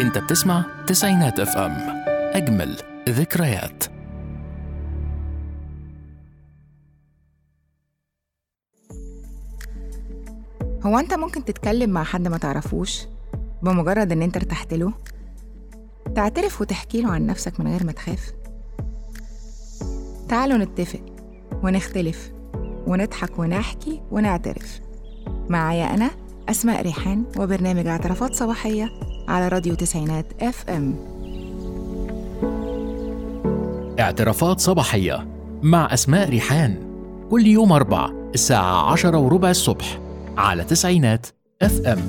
انت بتسمع تسعينات اف ام اجمل ذكريات هو انت ممكن تتكلم مع حد ما تعرفوش بمجرد ان انت ارتحت له تعترف وتحكي له عن نفسك من غير ما تخاف تعالوا نتفق ونختلف ونضحك ونحكي ونعترف معايا انا اسماء ريحان وبرنامج اعترافات صباحيه على راديو تسعينات اف ام اعترافات صباحية مع أسماء ريحان كل يوم أربع الساعة عشرة وربع الصبح على تسعينات اف ام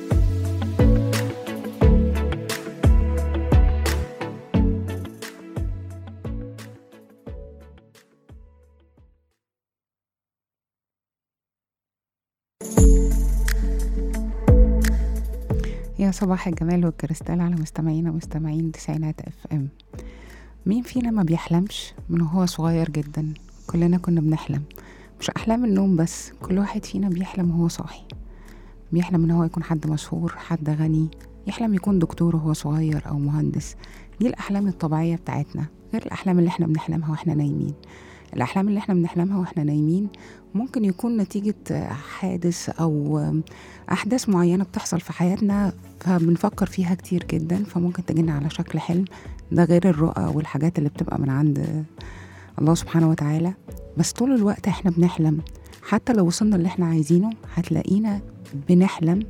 يا صباح الجمال والكريستال على مستمعينا ومستمعين تسعينات اف ام مين فينا ما بيحلمش من هو صغير جدا كلنا كنا بنحلم مش احلام النوم بس كل واحد فينا بيحلم وهو صاحي بيحلم ان هو يكون حد مشهور حد غني يحلم يكون دكتور وهو صغير او مهندس دي الاحلام الطبيعيه بتاعتنا غير الاحلام اللي احنا بنحلمها واحنا نايمين الاحلام اللي احنا بنحلمها واحنا نايمين ممكن يكون نتيجه حادث او احداث معينه بتحصل في حياتنا فبنفكر فيها كتير جدا فممكن تجينا على شكل حلم ده غير الرؤى والحاجات اللي بتبقى من عند الله سبحانه وتعالى بس طول الوقت احنا بنحلم حتى لو وصلنا اللي احنا عايزينه هتلاقينا بنحلم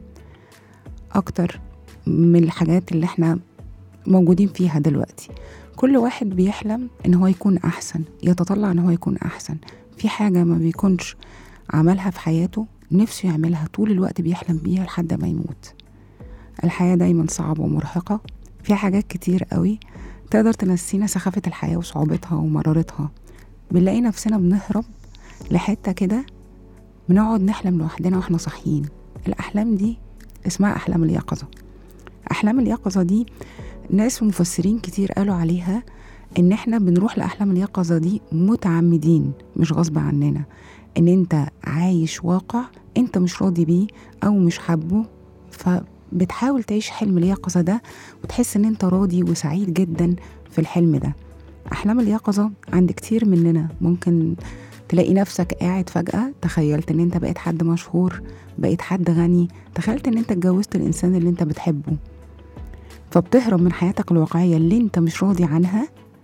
اكتر من الحاجات اللي احنا موجودين فيها دلوقتي كل واحد بيحلم ان هو يكون احسن يتطلع ان هو يكون احسن في حاجة ما بيكونش عملها في حياته نفسه يعملها طول الوقت بيحلم بيها لحد ما يموت الحياة دايما صعبة ومرهقة في حاجات كتير قوي تقدر تنسينا سخافة الحياة وصعوبتها ومرارتها بنلاقي نفسنا بنهرب لحتة كده بنقعد نحلم لوحدنا واحنا صاحيين الأحلام دي اسمها أحلام اليقظة أحلام اليقظة دي ناس ومفسرين كتير قالوا عليها إن إحنا بنروح لأحلام اليقظة دي متعمدين مش غصب عننا إن أنت عايش واقع أنت مش راضي بيه أو مش حابه فبتحاول تعيش حلم اليقظة ده وتحس إن أنت راضي وسعيد جدا في الحلم ده أحلام اليقظة عند كتير مننا ممكن تلاقي نفسك قاعد فجأة تخيلت إن أنت بقيت حد مشهور بقيت حد غني تخيلت إن أنت اتجوزت الإنسان اللي أنت بتحبه فبتهرب من حياتك الواقعية اللي أنت مش راضي عنها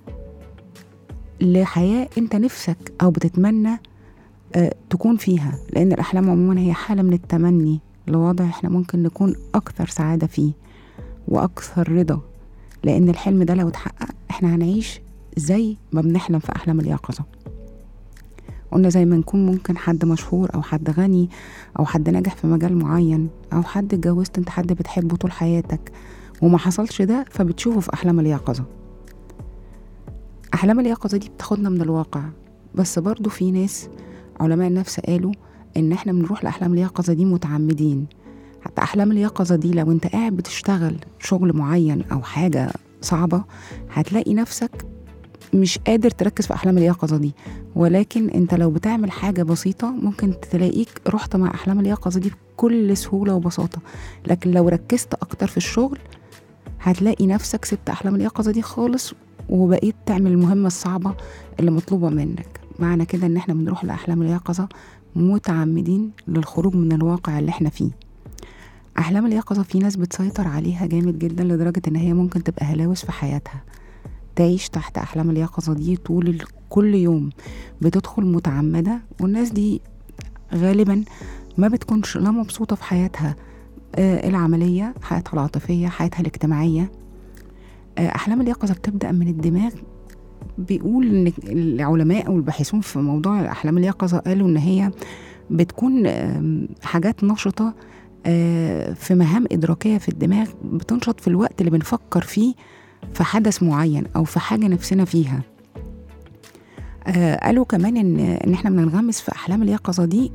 لحياة أنت نفسك أو بتتمنى آه، تكون فيها لأن الأحلام عموما هي حالة من التمني لوضع احنا ممكن نكون أكثر سعادة فيه وأكثر رضا لأن الحلم ده لو اتحقق احنا هنعيش زي ما بنحلم في أحلام اليقظة قلنا زي ما نكون ممكن حد مشهور أو حد غني أو حد ناجح في مجال معين أو حد اتجوزت انت حد بتحبه طول حياتك وما حصلش ده فبتشوفه في أحلام اليقظة أحلام اليقظة دي بتاخدنا من الواقع بس برضو في ناس علماء النفس قالوا إن إحنا بنروح لأحلام اليقظة دي متعمدين حتى أحلام اليقظة دي لو أنت قاعد بتشتغل شغل معين أو حاجة صعبة هتلاقي نفسك مش قادر تركز في أحلام اليقظة دي ولكن أنت لو بتعمل حاجة بسيطة ممكن تلاقيك رحت مع أحلام اليقظة دي بكل سهولة وبساطة لكن لو ركزت أكتر في الشغل هتلاقي نفسك سبت أحلام اليقظة دي خالص وبقيت تعمل المهمة الصعبة اللي مطلوبة منك معنى كده إن إحنا بنروح لأحلام اليقظة متعمدين للخروج من الواقع اللي إحنا فيه أحلام اليقظة في ناس بتسيطر عليها جامد جدا لدرجة إن هي ممكن تبقى هلاوس في حياتها تعيش تحت أحلام اليقظة دي طول ال- كل يوم بتدخل متعمدة والناس دي غالبا ما بتكونش لا مبسوطة في حياتها آه، العملية حياتها العاطفية حياتها الاجتماعية آه، أحلام اليقظة بتبدأ من الدماغ بيقول إن العلماء أو الباحثون في موضوع أحلام اليقظة قالوا إن هي بتكون آم، حاجات نشطة آه، في مهام إدراكية في الدماغ بتنشط في الوقت اللي بنفكر فيه في حدث معين أو في حاجة نفسنا فيها آه، قالوا كمان إن إن إحنا بننغمس في أحلام اليقظة دي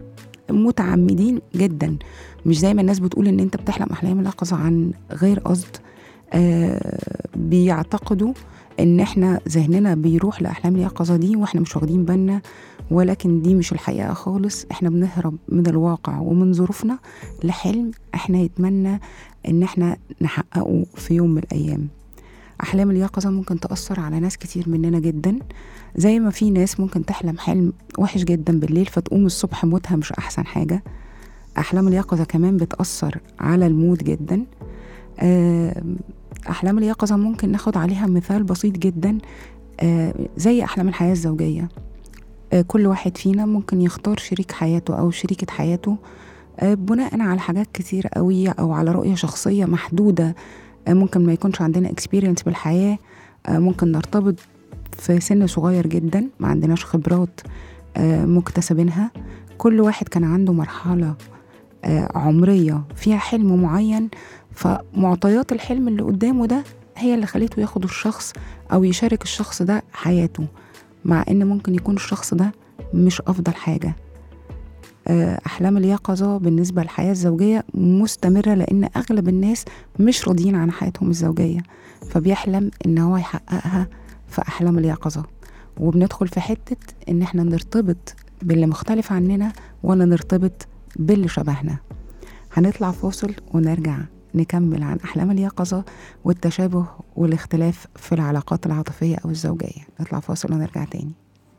متعمدين جدا مش زي ما الناس بتقول إن أنت بتحلم أحلام اليقظة عن غير قصد آه بيعتقدوا ان احنا ذهننا بيروح لاحلام اليقظه دي واحنا مش واخدين بالنا ولكن دي مش الحقيقه خالص احنا بنهرب من الواقع ومن ظروفنا لحلم احنا يتمنى ان احنا نحققه في يوم من الايام احلام اليقظه ممكن تاثر على ناس كتير مننا جدا زي ما في ناس ممكن تحلم حلم وحش جدا بالليل فتقوم الصبح مودها مش احسن حاجه احلام اليقظه كمان بتاثر على المود جدا آه، احلام اليقظه ممكن ناخد عليها مثال بسيط جدا آه، زي احلام الحياه الزوجيه آه، كل واحد فينا ممكن يختار شريك حياته او شريكه حياته آه، بناء على حاجات كتير قوي او على رؤيه شخصيه محدوده آه، ممكن ما يكونش عندنا اكسبيرينس بالحياه آه، ممكن نرتبط في سن صغير جدا ما عندناش خبرات آه، مكتسبينها كل واحد كان عنده مرحله آه، عمريه فيها حلم معين فمعطيات الحلم اللي قدامه ده هي اللي خليته ياخد الشخص او يشارك الشخص ده حياته مع ان ممكن يكون الشخص ده مش افضل حاجه آه، احلام اليقظه بالنسبه للحياه الزوجيه مستمره لان اغلب الناس مش راضيين عن حياتهم الزوجيه فبيحلم ان هو يحققها في احلام اليقظه وبندخل في حته ان احنا نرتبط باللي مختلف عننا ولا نرتبط باللي شبهنا هنطلع فاصل ونرجع نكمل عن أحلام اليقظة والتشابه والاختلاف في العلاقات العاطفية أو الزوجية نطلع فاصل ونرجع تاني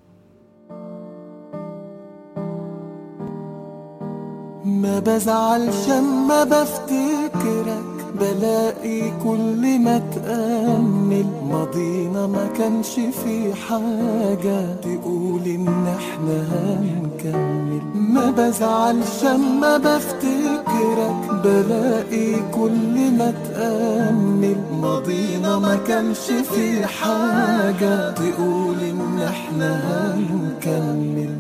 ما بزعلش اما بفتكرك بلاقي كل ما تأمل ماضينا ما كانش في حاجة تقول ان احنا هنكمل ما بزعلش اما بفتكرك بلاقي كل ما تأمل ماضينا ما كانش في حاجة تقول ان احنا هنكمل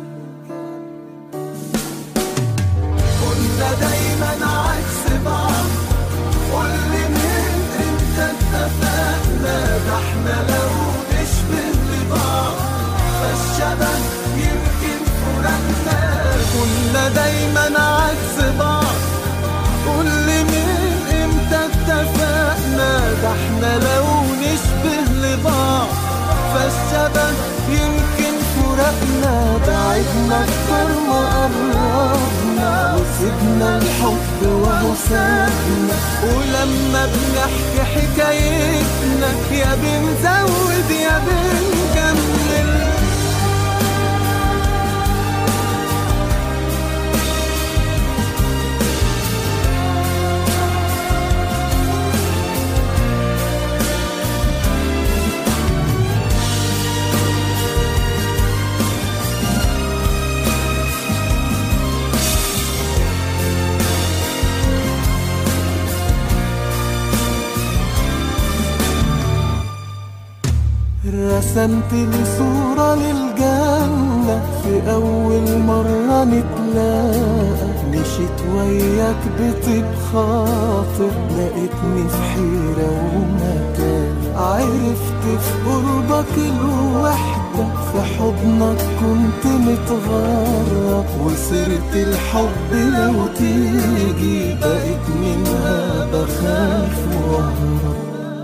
كنا دايما عكس بعض قول لي من امتى اتفقنا ده احنا لو نشبه لبعض فالشبه يمكن فرقنا كنا دايما عكس بعض قول لي من امتى اتفقنا ده احنا لو نشبه لبعض فالشبه يمكن فرقنا بعدنا اكتر ما قربنا وسيبنا الحب وهو سابنا ولما بنحكي حكايتنا يا بنزود يا بنكمل رسمت لي صورة للجنة في أول مرة نتلاقى مشيت وياك بطيب خاطر لقيتني في حيرة ومكان عرفت في قربك الوحدة في حضنك كنت متغرب وسيرة الحب لو تيجي بقيت منها بخاف واهرب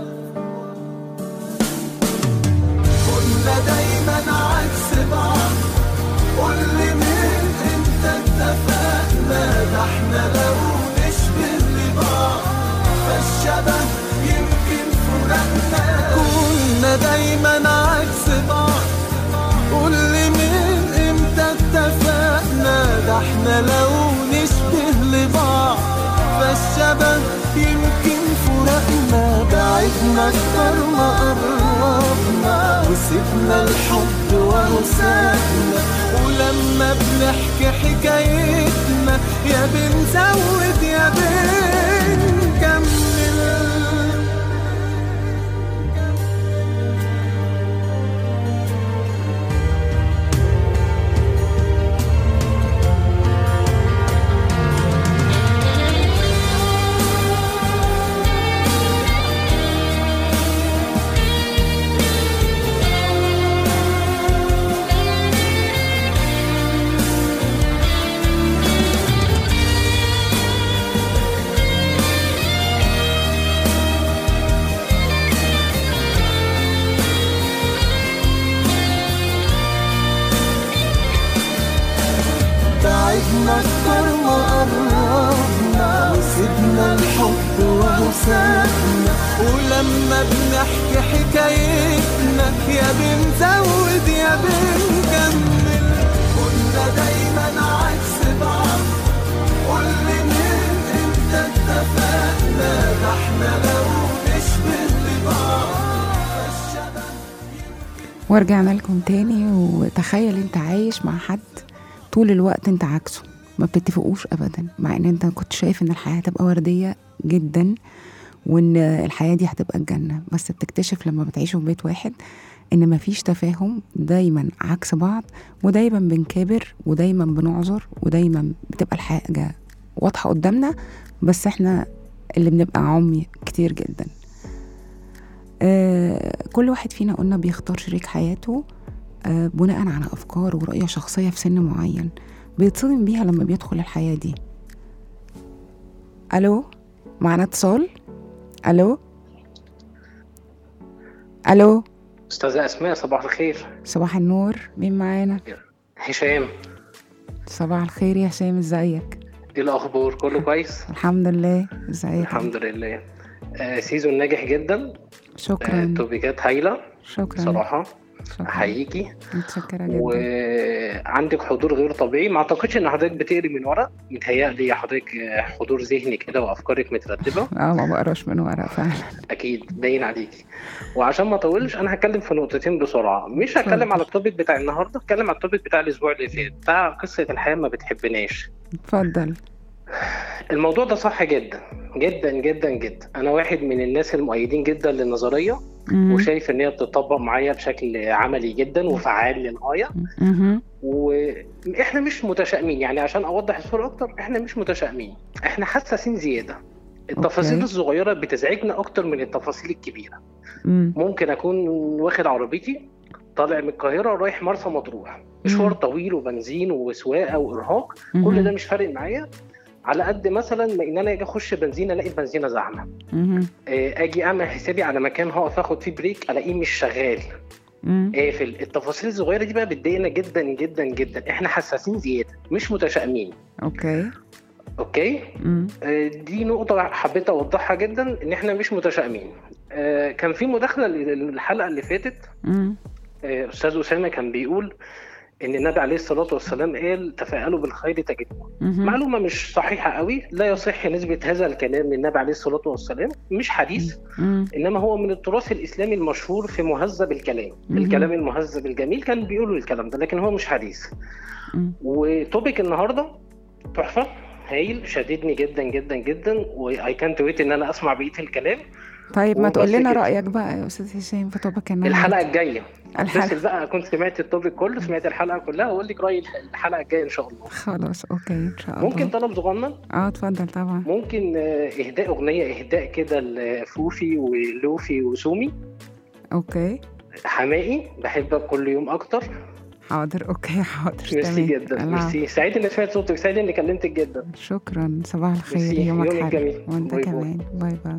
كنا دايما عكس بعض قول لي من امتى اتفقنا ده احنا لو نشبه لبعض فالشبه يمكن فرقنا كنا دايما عكس بعض قول لي من امتى اتفقنا ده احنا لو نشبه لبعض فالشبه يمكن فرقنا بعدنا اكتر ما قربنا وسيبنا الحب وهو سابنا ولما بنحكي حكايتنا يا بنزود يا بنكمل ولما بنحكي حكايتنا يا بنزود يا بنكمل كنا دايما عكس بعض قول لي من امتى اتفقنا ده احنا لو نشبه لبعض فالشبه ورجعنا لكم تاني وتخيل انت عايش مع حد طول الوقت انت عكسه ما بتتفقوش ابدا مع ان انت كنت شايف ان الحياه هتبقى ورديه جدا وان الحياه دي هتبقى الجنه بس بتكتشف لما بتعيشوا في بيت واحد ان مفيش تفاهم دايما عكس بعض ودايما بنكابر ودايما بنعذر ودايما بتبقى الحاجه واضحه قدامنا بس احنا اللي بنبقى عمي كتير جدا آه كل واحد فينا قلنا بيختار شريك حياته آه بناء على افكار ورؤيه شخصيه في سن معين بيتصدم بيها لما بيدخل الحياه دي الو معنا اتصال الو الو أستاذة أسماء صباح الخير صباح النور مين معانا هشام صباح الخير يا هشام ازيك إيه الأخبار كله كويس الحمد لله ازيك الحمد لله آه سيزون ناجح جدا آه شكرا توبيكات هايلة شكرا صراحة شكرا أحييكي متشكره جدا وعندك حضور غير طبيعي ما أعتقدش إن حضرتك بتقري من ورق متهيألي حضرتك آه، حضور ذهني كده وأفكارك مترتبة اه ما بقراش من ورق فعلا أكيد باين عليكي وعشان ما أطولش أنا هتكلم في نقطتين بسرعة مش هتكلم اتفضل. على التوبيك بتاع النهاردة هتكلم على التوبيك بتاع الأسبوع اللي فات بتاع قصة الحياة ما بتحبناش اتفضل الموضوع ده صح جدا جدا جدا جدا انا واحد من الناس المؤيدين جدا للنظريه مم. وشايف ان هي بتطبق معايا بشكل عملي جدا وفعال للغايه مهم. واحنا مش متشائمين يعني عشان اوضح الصوره اكتر احنا مش متشائمين احنا حساسين زياده التفاصيل أوكي. الصغيره بتزعجنا اكتر من التفاصيل الكبيره مم. ممكن اكون واخد عربيتي طالع من القاهره ورايح مرسى مطروح مشوار مم. طويل وبنزين وسواقه وارهاق كل مهم. ده مش فارق معايا على قد مثلا ما ان انا اجي اخش بنزينه الاقي البنزينه زحمه مهم. آه، اجي اعمل حسابي على مكان هقف اخد فيه بريك الاقيه مش شغال مم. قافل التفاصيل الصغيره دي بقى بتضايقنا جدا جدا جدا احنا حساسين زياده مش متشائمين اوكي اوكي مم. آه، دي نقطه حبيت اوضحها جدا ان احنا مش متشائمين آه، كان في مداخله للحلقه اللي فاتت مم. آه، استاذ اسامه كان بيقول ان النبي عليه الصلاه والسلام قال تفاءلوا بالخير تجدوه مهم. معلومة مش صحيحة قوي لا يصح نسبة هذا الكلام للنبي عليه الصلاة والسلام مش حديث مم. إنما هو من التراث الإسلامي المشهور في مهذب الكلام مهم. الكلام المهذب الجميل كان بيقولوا الكلام ده لكن هو مش حديث مم. وتوبيك النهاردة تحفة هايل شددني جدا جدا جدا واي كانت ويت ان انا اسمع بقيه الكلام طيب ما وبس تقول لنا كده. رايك بقى يا استاذ هشام في طبق النهارده الحلقه الجايه بس الحلقه بقى كنت سمعت التوبيك كله سمعت الحلقه كلها واقول لك رايي الحلقه الجايه ان شاء الله خلاص اوكي ان شاء الله ممكن طلب صغنن اه اتفضل طبعا ممكن آه، اهداء اغنيه اهداء كده لفوفي ولوفي وسومي اوكي حمائي بحبك كل يوم اكتر حاضر اوكي حاضر ميرسي تمام جدا العفو. ميرسي سعيد اني سمعت صوتك سعيد اني كلمتك جدا شكرا صباح الخير ميرسي. يومك يومك حلو جميل. وانت باي باي. كمان باي باي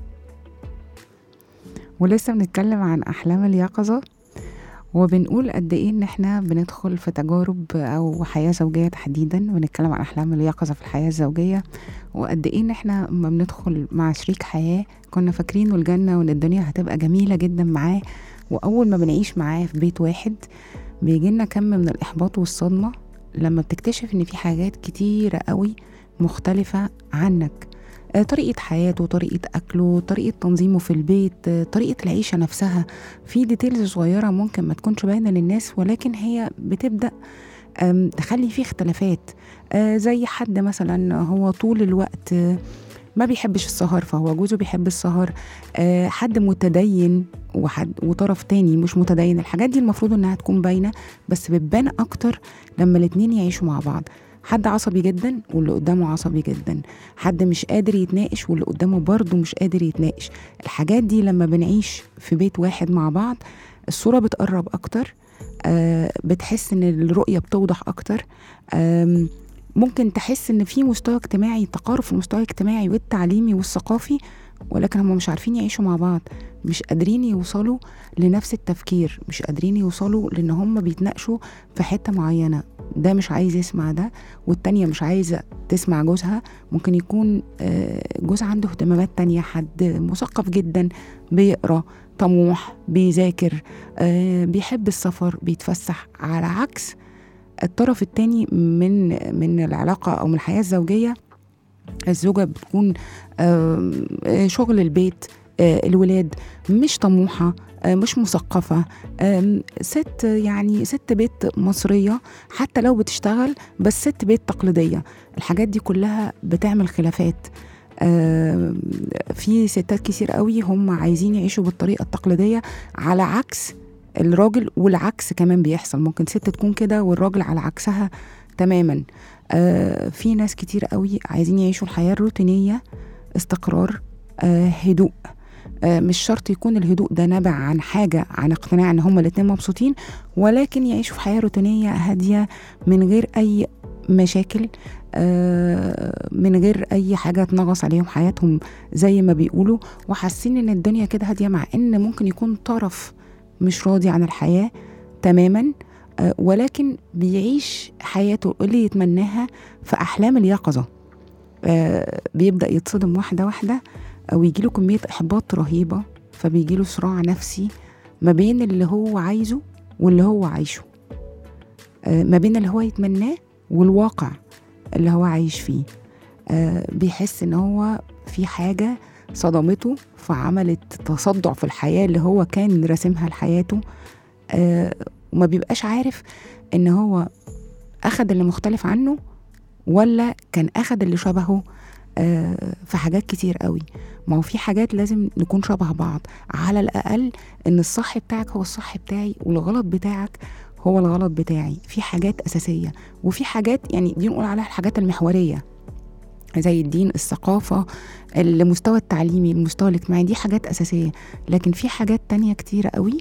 ولسه بنتكلم عن احلام اليقظه وبنقول قد ايه ان احنا بندخل في تجارب او حياه زوجيه تحديدا بنتكلم عن احلام اليقظه في الحياه الزوجيه وقد ايه ان احنا لما بندخل مع شريك حياه كنا فاكرين الجنه وان الدنيا هتبقى جميله جدا معاه واول ما بنعيش معاه في بيت واحد بيجيلنا كم من الاحباط والصدمه لما بتكتشف ان في حاجات كتيره قوي مختلفه عنك آه، طريقة حياته طريقة أكله طريقة تنظيمه في البيت آه، طريقة العيشة نفسها في ديتيلز صغيرة ممكن ما تكونش باينة للناس ولكن هي بتبدأ آم، تخلي فيه اختلافات آه، زي حد مثلا هو طول الوقت آه، ما بيحبش السهر فهو جوزه بيحب السهر آه، حد متدين وحد وطرف تاني مش متدين الحاجات دي المفروض انها تكون باينة بس بتبان اكتر لما الاتنين يعيشوا مع بعض حد عصبي جدا واللي قدامه عصبي جدا حد مش قادر يتناقش واللي قدامه برضه مش قادر يتناقش الحاجات دي لما بنعيش في بيت واحد مع بعض الصورة بتقرب أكتر آه بتحس إن الرؤية بتوضح أكتر آم، ممكن تحس إن في مستوى اجتماعي تقارب في المستوى الاجتماعي والتعليمي والثقافي ولكن هم مش عارفين يعيشوا مع بعض مش قادرين يوصلوا لنفس التفكير مش قادرين يوصلوا لان هم بيتناقشوا في حته معينه ده مش عايز يسمع ده والتانية مش عايزة تسمع جوزها ممكن يكون آه، جوز عنده اهتمامات تانية حد مثقف جدا بيقرا طموح بيذاكر آه، بيحب السفر بيتفسح على عكس الطرف التاني من من العلاقة أو من الحياة الزوجية الزوجة بتكون آم، آه، شغل البيت آه، الولاد مش طموحة آه، مش مثقفة آم، ست يعني ست بيت مصرية حتى لو بتشتغل بس ست بيت تقليدية الحاجات دي كلها بتعمل خلافات آم، في ستات كتير قوي هم عايزين يعيشوا بالطريقة التقليدية على عكس الراجل والعكس كمان بيحصل ممكن ست تكون كده والراجل على عكسها تماما آه في ناس كتير قوي عايزين يعيشوا الحياة الروتينية استقرار آه هدوء آه مش شرط يكون الهدوء ده نابع عن حاجة عن اقتناع ان هما الاتنين مبسوطين ولكن يعيشوا في حياة روتينية هادية من غير اي مشاكل آه من غير اي حاجة تنغص عليهم حياتهم زي ما بيقولوا وحاسين ان الدنيا كده هادية مع ان ممكن يكون طرف مش راضي عن الحياة تماما آه، ولكن بيعيش حياته اللي يتمناها في أحلام اليقظة آه، بيبدأ يتصدم واحدة واحدة أو يجيله كمية إحباط رهيبة فبيجيله صراع نفسي ما بين اللي هو عايزه واللي هو عايشه آه، ما بين اللي هو يتمناه والواقع اللي هو عايش فيه آه، بيحس ان هو في حاجة صدمته فعملت تصدع في الحياة اللي هو كان راسمها لحياته آه، وما بيبقاش عارف ان هو اخد اللي مختلف عنه ولا كان اخد اللي شبهه آه، في حاجات كتير قوي ما هو في حاجات لازم نكون شبه بعض على الاقل ان الصح بتاعك هو الصح بتاعي والغلط بتاعك هو الغلط بتاعي في حاجات اساسيه وفي حاجات يعني دي نقول عليها الحاجات المحوريه زي الدين الثقافة المستوى التعليمي المستوى الاجتماعي دي حاجات أساسية لكن في حاجات تانية كتيرة قوي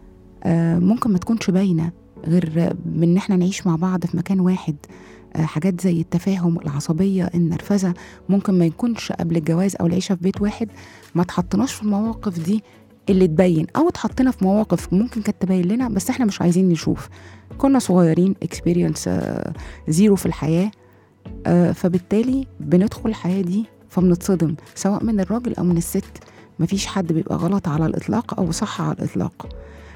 آه، ممكن ما تكونش باينة غير من إن احنا نعيش مع بعض في مكان واحد آه، حاجات زي التفاهم العصبية النرفزة ممكن ما يكونش قبل الجواز أو العيشة في بيت واحد ما تحطناش في المواقف دي اللي تبين أو اتحطينا في مواقف ممكن كانت تبين لنا بس احنا مش عايزين نشوف كنا صغيرين اكسبيرينس زيرو في الحياة آه، فبالتالي بندخل الحياة دي فبنتصدم سواء من الراجل أو من الست مفيش حد بيبقى غلط على الإطلاق أو صح على الإطلاق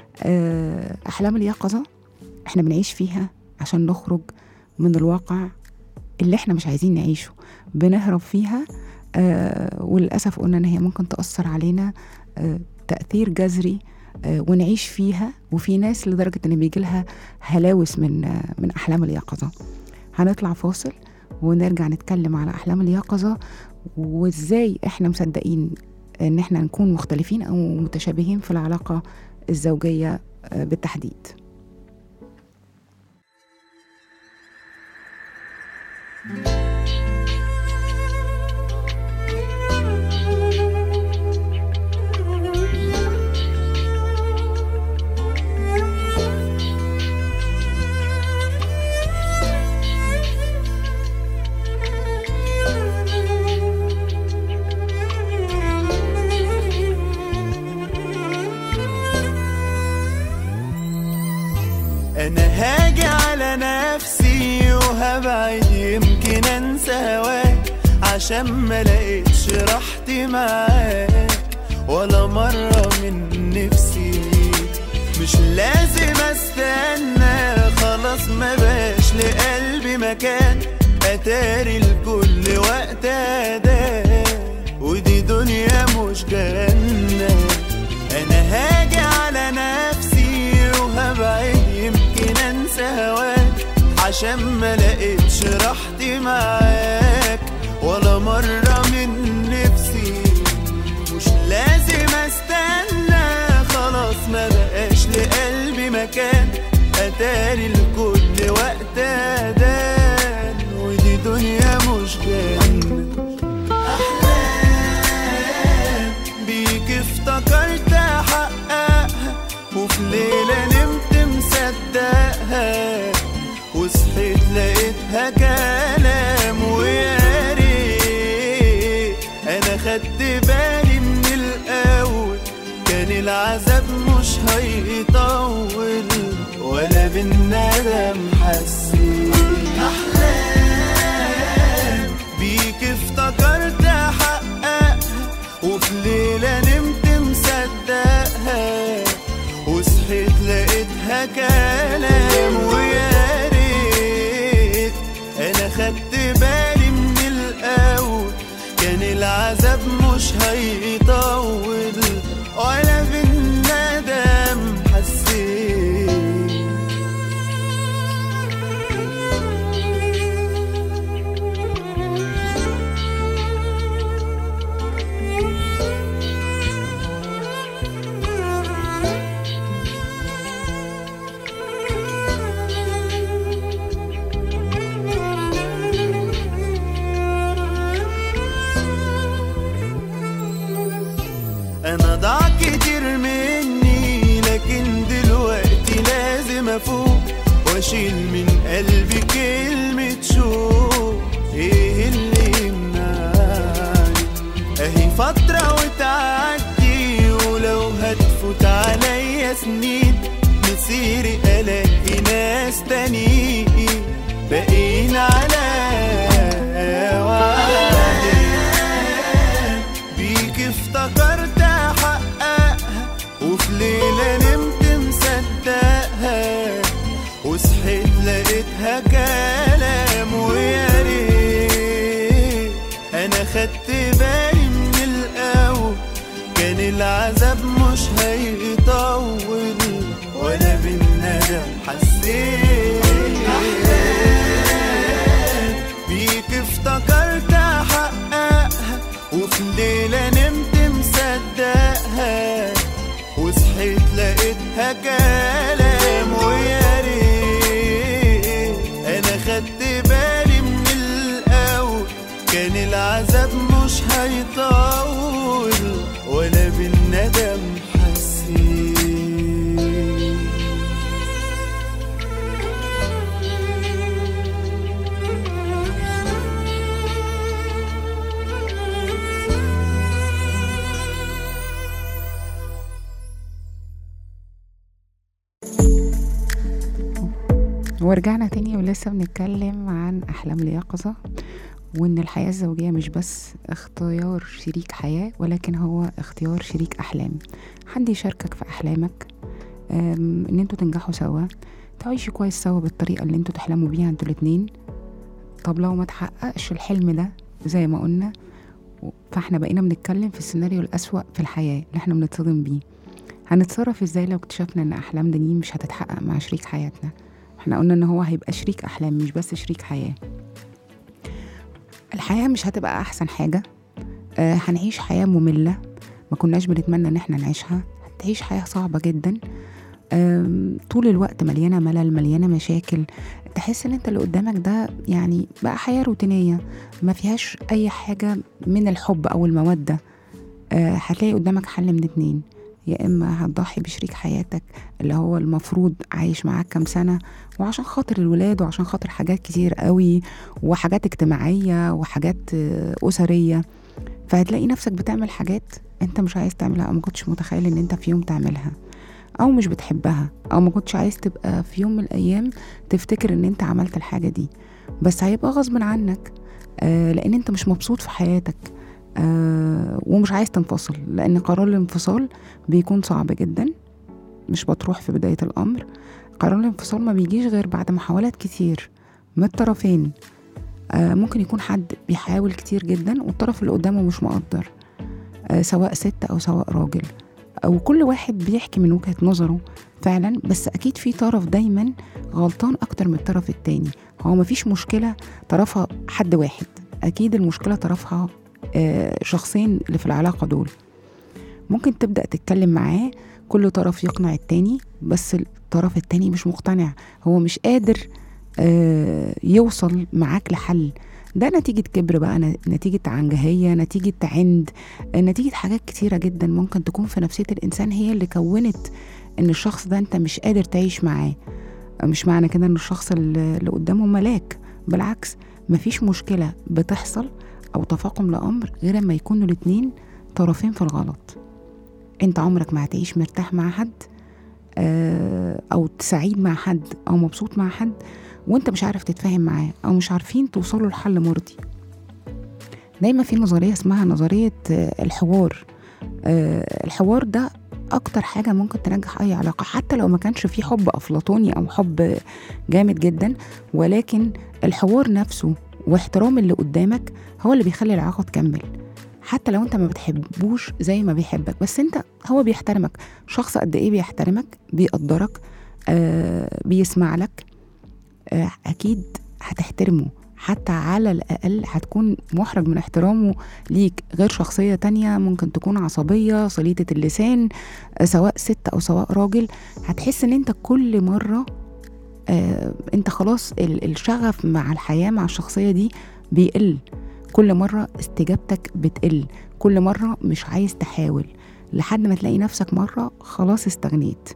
آه، أحلام اليقظة إحنا بنعيش فيها عشان نخرج من الواقع اللي إحنا مش عايزين نعيشه بنهرب فيها آه، وللأسف قلنا إن هي ممكن تأثر علينا آه، تأثير جذري آه، ونعيش فيها وفي ناس لدرجة إن بيجي لها هلاوس من آه، من أحلام اليقظة هنطلع فاصل ونرجع نتكلم على أحلام اليقظة وإزاي إحنا مصدقين إن إحنا نكون مختلفين أو متشابهين في العلاقة الزوجية آه، بالتحديد انا هاجي على نفسي وهبعد يمكن انسى هواك عشان ما لقيتش راحتي معاك ولا مرة من نفسي مش لازم استنى خلاص ما باش لقلبي مكان اتاري لكل وقت اداه ودي دنيا مش جنة انا هاجي على نفسي وهبعد يمكن انسى هواك عشان ما لقيتش راحتي معاك ولا مرة من نفسي مش لازم استنى خلاص ما بقاش لقلبي مكان اتاري لكل وقت اذان ودي دنيا مش جنة أحلام بيك افتكرت احققها وفي ليلة نمت مصدقها وصحيت لقيتها كلام حسيت أحلام بيك افتكرت أحققها وفي ليلة نمت مصدقها وصحيت لقيتها كلام ويا ريت انا خدت بالي من الاول كان العذاب مش هيطول ولا بالندم حسيت انا ضاع كتير مني لكن دلوقتي لازم افوق واشيل من قلبي كلمة شوق ايه اللي يمنعني اهي فترة وتعدي ولو هتفوت عليا سنين مسيري الاقي ناس تانيين باقيين على وعدي بيك افتكرت احققها وفي ليلة نمت مصدقها وصحيت لقيتها كلام ويا ريت انا خدت بالي من الاول كان العذاب مش هيطول ولا بالندم حسيت بيك افتكرت احققها وفي ليلة نمت مصدقها وصحيت لقيتها كلام ويا ريت انا خدت بالي من الاول كان العذاب مش هيطول ولا بالندم حسيت ورجعنا تاني ولسه بنتكلم عن أحلام اليقظة وإن الحياة الزوجية مش بس اختيار شريك حياة ولكن هو اختيار شريك أحلام حد يشاركك في أحلامك أم، إن انتوا تنجحوا سوا تعيشوا كويس سوا بالطريقة اللي انتوا تحلموا بيها انتوا الاتنين طب لو ما تحققش الحلم ده زي ما قلنا فاحنا بقينا بنتكلم في السيناريو الأسوأ في الحياة اللي احنا بنتصدم بيه هنتصرف ازاي لو اكتشفنا ان احلامنا دي مش هتتحقق مع شريك حياتنا احنا قلنا ان هو هيبقى شريك احلام مش بس شريك حياه الحياه مش هتبقى احسن حاجه آه هنعيش حياه ممله ما كناش بنتمنى ان احنا نعيشها هتعيش حياه صعبه جدا آم، طول الوقت مليانه ملل مليانه مشاكل تحس ان انت اللي قدامك ده يعني بقى حياه روتينيه ما فيهاش اي حاجه من الحب او الموده آه هتلاقي قدامك حل من اتنين يا اما هتضحي بشريك حياتك اللي هو المفروض عايش معاك كام سنه وعشان خاطر الولاد وعشان خاطر حاجات كتير قوي وحاجات اجتماعيه وحاجات آه، اسريه فهتلاقي نفسك بتعمل حاجات انت مش عايز تعملها او ما كنتش متخيل ان انت في يوم تعملها او مش بتحبها او ما كنتش عايز تبقى في يوم من الايام تفتكر ان انت عملت الحاجه دي بس هيبقى غصب عنك آه لان انت مش مبسوط في حياتك آه ومش عايز تنفصل لان قرار الانفصال بيكون صعب جدا مش بتروح في بدايه الامر قرار الانفصال ما بيجيش غير بعد محاولات كتير من الطرفين آه ممكن يكون حد بيحاول كتير جدا والطرف اللي قدامه مش مقدر آه سواء ست او سواء راجل او كل واحد بيحكي من وجهة نظره فعلا بس اكيد في طرف دايما غلطان اكتر من الطرف التاني هو مفيش مشكلة طرفها حد واحد اكيد المشكلة طرفها آه شخصين اللي في العلاقة دول ممكن تبدأ تتكلم معاه كل طرف يقنع التاني بس الطرف التاني مش مقتنع هو مش قادر آه، يوصل معاك لحل ده نتيجة كبر بقى ن- نتيجة عنجهية نتيجة عند آه، نتيجة حاجات كتيرة جدا ممكن تكون في نفسية الإنسان هي اللي كونت إن الشخص ده أنت مش قادر تعيش معاه آه، مش معنى كده إن الشخص اللي اللي قدامه ملاك بالعكس مفيش مشكلة بتحصل أو تفاقم لأمر غير ما يكونوا الاتنين طرفين في الغلط انت عمرك ما هتعيش مرتاح مع حد آه، او سعيد مع حد او مبسوط مع حد وانت مش عارف تتفاهم معاه او مش عارفين توصلوا لحل مرضي دايما في نظريه اسمها نظريه آه، الحوار آه، الحوار ده اكتر حاجه ممكن تنجح اي علاقه حتى لو ما كانش في حب افلاطوني او حب جامد جدا ولكن الحوار نفسه واحترام اللي قدامك هو اللي بيخلي العلاقه تكمل حتى لو انت ما بتحبوش زي ما بيحبك بس انت هو بيحترمك شخص قد ايه بيحترمك بيقدرك آه بيسمع لك آه اكيد هتحترمه حتى على الأقل هتكون محرج من احترامه ليك غير شخصية تانية ممكن تكون عصبية صليطة اللسان آه، سواء ست أو سواء راجل هتحس إن أنت كل مرة آه أنت خلاص ال- الشغف مع الحياة مع الشخصية دي بيقل كل مرة استجابتك بتقل كل مرة مش عايز تحاول لحد ما تلاقي نفسك مرة خلاص استغنيت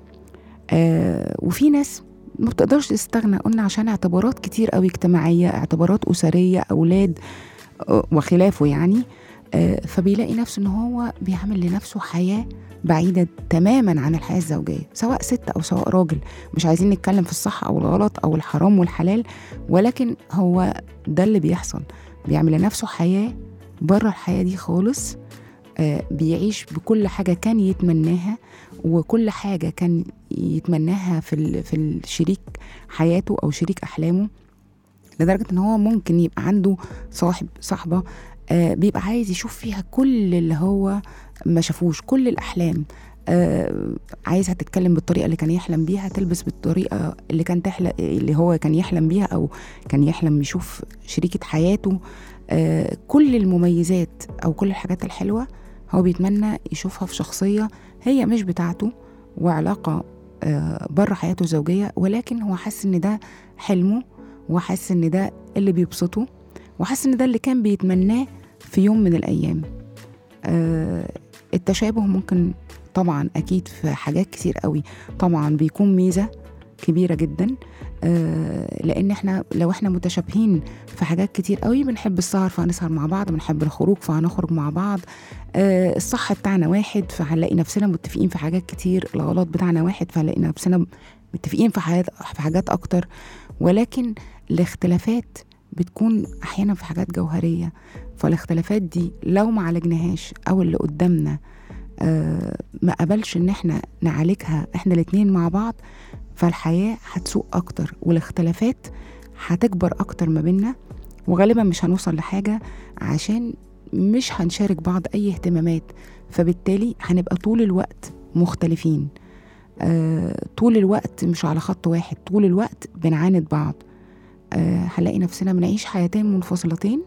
آه وفي ناس ما بتقدرش تستغنى قلنا عشان اعتبارات كتير قوي اجتماعية اعتبارات أسرية أولاد آه، وخلافه يعني آه فبيلاقي نفسه ان هو بيعمل لنفسه حياة بعيدة تماما عن الحياة الزوجية سواء ست أو سواء راجل مش عايزين نتكلم في الصح أو الغلط أو الحرام والحلال ولكن هو ده اللي بيحصل بيعمل لنفسه حياة بره الحياة دي خالص آه، بيعيش بكل حاجة كان يتمناها وكل حاجة كان يتمناها في ال- في الشريك حياته أو شريك أحلامه لدرجة إن هو ممكن يبقى عنده صاحب صاحبة آه، بيبقى عايز يشوف فيها كل اللي هو ما شافوش كل الأحلام آه، عايزها تتكلم بالطريقة اللي كان يحلم بيها تلبس بالطريقة اللي كان تحلم اللي هو كان يحلم بيها أو كان يحلم يشوف شريكة حياته آه، كل المميزات أو كل الحاجات الحلوة هو بيتمنى يشوفها في شخصية هي مش بتاعته وعلاقة آه، بره حياته الزوجية ولكن هو حاسس إن ده حلمه وحاسس إن ده اللي بيبسطه وحاسس إن ده اللي كان بيتمناه في يوم من الأيام آه، التشابه ممكن طبعا أكيد في حاجات كتير قوي طبعا بيكون ميزة كبيرة جدا آه، لأن احنا لو احنا متشابهين في حاجات كتير قوي بنحب السهر فهنسهر مع بعض بنحب الخروج فهنخرج مع بعض آه، الصح بتاعنا واحد فهنلاقي نفسنا متفقين في حاجات كتير الغلط بتاعنا واحد فهنلاقي نفسنا متفقين في حاجات في حاجات اكتر ولكن الاختلافات بتكون احيانا في حاجات جوهريه فالاختلافات دي لو ما عالجناهاش او اللي قدامنا آه، ما قبلش ان احنا نعالجها احنا الاتنين مع بعض فالحياه هتسوء اكتر والاختلافات هتكبر اكتر ما بينا وغالبا مش هنوصل لحاجه عشان مش هنشارك بعض اي اهتمامات فبالتالي هنبقى طول الوقت مختلفين آه طول الوقت مش على خط واحد طول الوقت بنعاند بعض آه هنلاقي نفسنا بنعيش حياتين منفصلتين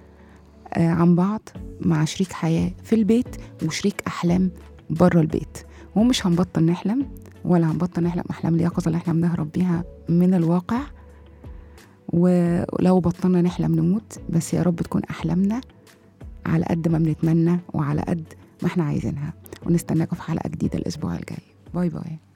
آه عن بعض مع شريك حياة في البيت وشريك أحلام بره البيت ومش هنبطل نحلم ولا هنبطل نحلم أحلام اليقظة اللي احنا بنهرب بيها من الواقع ولو بطلنا نحلم نموت بس يا رب تكون أحلامنا على قد ما بنتمنى وعلى قد ما احنا عايزينها ونستناكم في حلقة جديدة الأسبوع الجاي باي باي